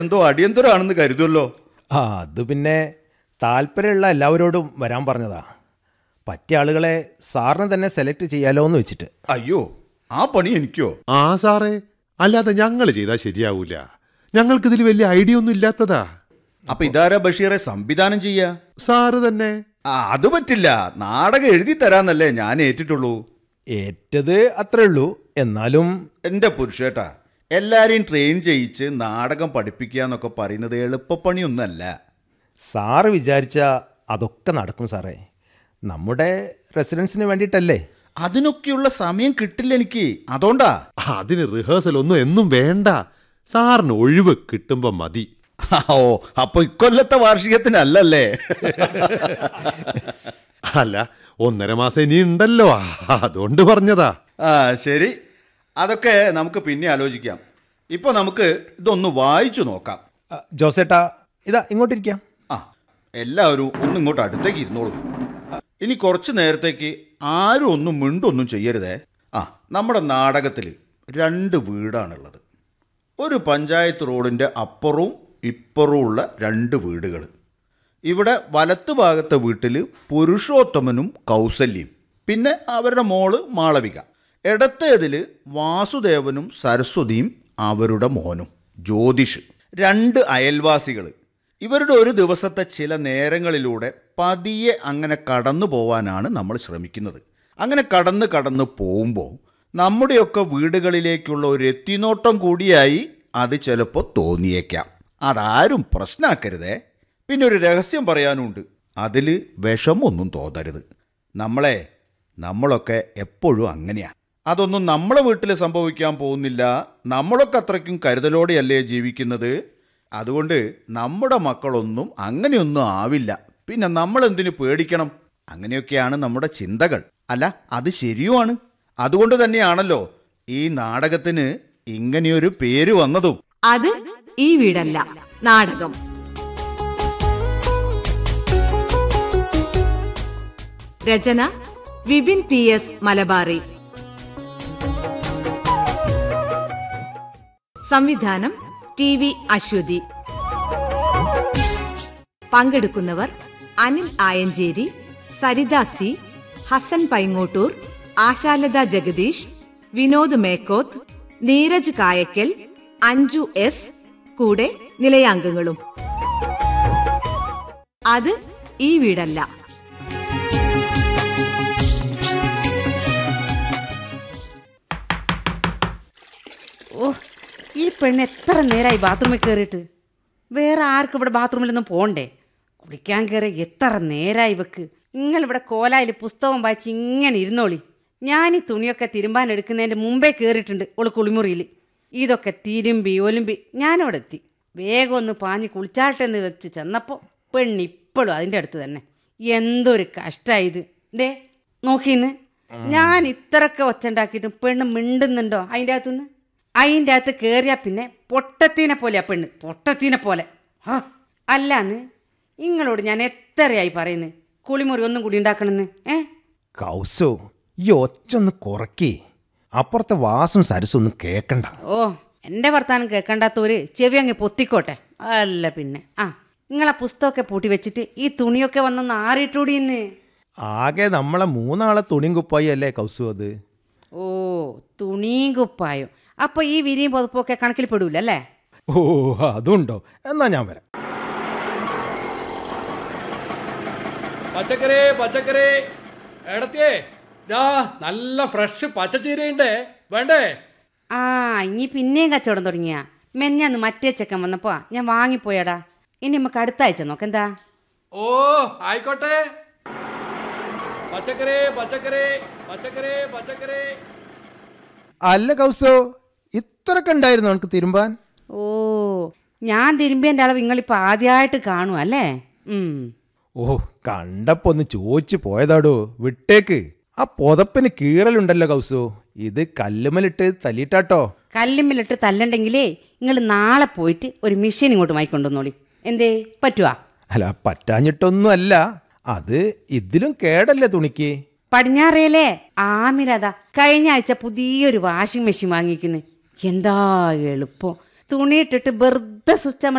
എന്തോ അടിയന്തരമാണെന്ന് കരുതുമല്ലോ ആ അത് പിന്നെ താല്പര്യമുള്ള എല്ലാവരോടും വരാൻ പറഞ്ഞതാ പറ്റിയ ആളുകളെ സാറിന് തന്നെ സെലക്ട് ചെയ്യാലോ എന്ന് വെച്ചിട്ട് അയ്യോ ആ പണി എനിക്കോ ആ സാറേ അല്ലാതെ ഞങ്ങൾ ചെയ്താൽ ശരിയാവൂല ഞങ്ങൾക്കിതിൽ വലിയ ഐഡിയ ഒന്നും ഇല്ലാത്തതാ അപ്പൊ ഇതാരാ ബഷീറെ സംവിധാനം ചെയ്യാ സാറ് തന്നെ ആ അത് പറ്റില്ല നാടകം എഴുതി തരാന്നല്ലേ ഞാൻ ഏറ്റിട്ടുള്ളൂ ഏറ്റത് അത്രേ ഉള്ളൂ എന്നാലും എന്റെ പുരുഷേട്ടാ എല്ലാരെയും ട്രെയിൻ ചെയ്യിച്ച് നാടകം പഠിപ്പിക്കുക എന്നൊക്കെ പറയുന്നത് എളുപ്പപ്പണിയൊന്നല്ല സാറ് വിചാരിച്ച അതൊക്കെ നടക്കും സാറേ നമ്മുടെ റെസിഡൻസിന് വേണ്ടിയിട്ടല്ലേ അതിനൊക്കെയുള്ള സമയം കിട്ടില്ല എനിക്ക് അതുകൊണ്ടാ അതിന് റിഹേഴ്സൽ ഒന്നും എന്നും വേണ്ട സാറിന് ഒഴിവ് കിട്ടുമ്പോ മതി ആ, ഓ അപ്പൊ ഇക്കൊല്ലത്തെ വാർഷികത്തിനല്ലല്ലേ അല്ല ഒന്നര മാസം ഇനി ഉണ്ടല്ലോ അതുകൊണ്ട് പറഞ്ഞതാ ആ ശരി അതൊക്കെ നമുക്ക് പിന്നെ ആലോചിക്കാം ഇപ്പൊ നമുക്ക് ഇതൊന്ന് വായിച്ചു നോക്കാം ആ, ജോസേട്ടാ ഇതാ ഇങ്ങോട്ടിരിക്കാം ആ എല്ലാവരും ഒന്ന് ഇങ്ങോട്ട് അടുത്തേക്ക് ഇരുന്നോളൂ ഇനി കുറച്ച് നേരത്തേക്ക് ആരും ഒന്നും മിണ്ടൊന്നും ചെയ്യരുതേ ആ നമ്മുടെ നാടകത്തിൽ രണ്ട് വീടാണുള്ളത് ഒരു പഞ്ചായത്ത് റോഡിൻ്റെ അപ്പുറവും ഇപ്പുറവും ഉള്ള രണ്ട് വീടുകൾ ഇവിടെ വലത്ത് ഭാഗത്തെ വീട്ടിൽ പുരുഷോത്തമനും കൗസല്യം പിന്നെ അവരുടെ മോള് മാളവിക ഇടത്തേതിൽ വാസുദേവനും സരസ്വതിയും അവരുടെ മോനും ജ്യോതിഷ് രണ്ട് അയൽവാസികൾ ഇവരുടെ ഒരു ദിവസത്തെ ചില നേരങ്ങളിലൂടെ പതിയെ അങ്ങനെ കടന്നു പോവാനാണ് നമ്മൾ ശ്രമിക്കുന്നത് അങ്ങനെ കടന്ന് കടന്ന് പോകുമ്പോൾ നമ്മുടെയൊക്കെ വീടുകളിലേക്കുള്ള ഒരു എത്തിനോട്ടം കൂടിയായി അത് ചിലപ്പോൾ തോന്നിയേക്കാം അതാരും പ്രശ്നമാക്കരുതേ പിന്നെ ഒരു രഹസ്യം പറയാനുണ്ട് അതിൽ വിഷമൊന്നും തോന്നരുത് നമ്മളെ നമ്മളൊക്കെ എപ്പോഴും അങ്ങനെയാ അതൊന്നും നമ്മളെ വീട്ടിൽ സംഭവിക്കാൻ പോകുന്നില്ല നമ്മളൊക്കെ അത്രയ്ക്കും കരുതലോടെയല്ലേ ജീവിക്കുന്നത് അതുകൊണ്ട് നമ്മുടെ മക്കളൊന്നും അങ്ങനെയൊന്നും ആവില്ല പിന്നെ നമ്മൾ എന്തിനു പേടിക്കണം അങ്ങനെയൊക്കെയാണ് നമ്മുടെ ചിന്തകൾ അല്ല അത് ശരിയുമാണ് അതുകൊണ്ട് തന്നെയാണല്ലോ ഈ നാടകത്തിന് ഇങ്ങനെയൊരു പേര് വന്നതും അത് ഈ വീടല്ല നാടകം രചന വിപിൻ പി എസ് മലബാറി സംവിധാനം ടി വി അശ്വതി പങ്കെടുക്കുന്നവർ അനിൽ ആയഞ്ചേരി സരിത സി ഹസൻ പൈങ്ങോട്ടൂർ ആശാലത ജഗദീഷ് വിനോദ് മേക്കോത്ത് നീരജ് കായക്കൽ അഞ്ജു എസ് കൂടെ നിലയാംഗങ്ങളും അത് ഈ വീടല്ല ഓ ഈ പെണ്ണ് എത്ര നേരമായി ബാത്റൂമിൽ കയറിയിട്ട് വേറെ ആർക്കും ഇവിടെ ബാത്റൂമിലൊന്നും പോണ്ടേ കുളിക്കാൻ കയറി എത്ര നേരമായി ഇവക്ക് നിങ്ങളിവിടെ കോലായിൽ പുസ്തകം വായിച്ച് ഇങ്ങനെ ഇരുന്നോളി ഞാൻ ഈ തുണിയൊക്കെ തിരുമ്പാൻ എടുക്കുന്നതിൻ്റെ മുമ്പേ കയറിയിട്ടുണ്ട് ഓള് കുളിമുറിയിൽ ഇതൊക്കെ തിരുമ്പി ഒലുമ്പി ഞാനവിടെ എത്തി വേഗം ഒന്ന് പാഞ്ഞ് കുളിച്ചാട്ടെന്ന് വെച്ച് ചെന്നപ്പോൾ പെണ്ണ് ഇപ്പോഴും അതിൻ്റെ അടുത്ത് തന്നെ എന്തൊരു കഷ്ടമായത് ദേ നോക്കിന്ന് ഞാൻ ഇത്രയൊക്കെ ഒച്ചുണ്ടാക്കിയിട്ടും പെണ്ണ് മിണ്ടുന്നുണ്ടോ അതിൻ്റെ അകത്തുനിന്ന് അതിൻ്റെ അകത്ത് കയറിയാൽ പിന്നെ പൊട്ടത്തീനെ പോലെയാ പെണ്ണ് പൊട്ടത്തീനെ പോലെ ആ അല്ലാന്ന് നിങ്ങളോട് ഞാൻ എത്രയായി പറയുന്നത് കുളിമുറി ഒന്നും കൂടി ഉണ്ടാക്കണമെന്ന് ഏ കൗസു ഈ ഒച്ചൊന്ന് കുറക്കി അപ്പുറത്തെ വാസും സരസൊന്നും കേക്കണ്ട ഓ എൻ്റെ വർത്താനം കേൾക്കണ്ടാത്തവര് ചെവി അങ്ങ് പൊത്തിക്കോട്ടെ അല്ല പിന്നെ ആ നിങ്ങളെ പുസ്തകമൊക്കെ പൂട്ടി വെച്ചിട്ട് ഈ തുണിയൊക്കെ വന്നൊന്ന് ആറിയിട്ടൂടി ഇന്ന് ആകെ നമ്മളെ മൂന്നാളെ തുണിയും കുപ്പായി അല്ലേ കൗസു അത് ഓ തുണിയും കുപ്പായോ അപ്പോൾ ഈ വിരിയും പുതപ്പൊക്കെ കണക്കിൽ പെടൂല അല്ലേ ഓ അതുണ്ടോ എന്നാ ഞാൻ വരാം പച്ചക്കറി പച്ചക്കറി എടത്തിയേ ദാ നല്ല ഫ്രഷ് പച്ചച്ചീരയുണ്ടേ വേണ്ടേ ആ ഇനി പിന്നെയും കച്ചവടം തുടങ്ങിയ മെഞ്ഞാന്ന് മറ്റേ ചെക്കൻ വന്നപ്പോ ഞാൻ വാങ്ങിപ്പോയടാ ഇനി നമുക്ക് അടുത്ത ആഴ്ച നോക്കെന്താ ഓ ആയിക്കോട്ടെ പച്ചക്കറി പച്ചക്കറി പച്ചക്കറി പച്ചക്കറി അല്ല കൗസോ ഇത്രയൊക്കെ ഉണ്ടായിരുന്നു നമുക്ക് തിരുമ്പാൻ ഓ ഞാൻ തിരുമ്പിയൻ്റെ അളവ് നിങ്ങളിപ്പോൾ ആദ്യമായിട്ട് കാണും അല്ലേ ഉം. ഓ കണ്ടപ്പോ ഒന്ന് ചോദിച്ചു പോയതാടോ വിട്ടേക്ക് ആ പുതപ്പിന് കീറലുണ്ടല്ലോ കൗസു ഇത് കല്ലുമലിട്ട് തല്ലിട്ടാട്ടോ കല്ലുമ്മിലിട്ട് തല്ലണ്ടെങ്കിലേ നിങ്ങൾ നാളെ പോയിട്ട് ഒരു മെഷീൻ ഇങ്ങോട്ട് വാങ്ങിക്കൊണ്ടുവന്നോളി എന്തേ പറ്റുവാ അല്ല പറ്റാഞ്ഞിട്ടൊന്നും അല്ല അത് ഇതിലും കേടല്ലേ തുണിക്ക് പടിഞ്ഞാറേലേ ആമിരത കഴിഞ്ഞ ആഴ്ച പുതിയൊരു വാഷിംഗ് മെഷീൻ വാങ്ങിക്കുന്നു എന്താ എളുപ്പം തുണിയിട്ടിട്ട് വെറുതെ സ്വിച്ച്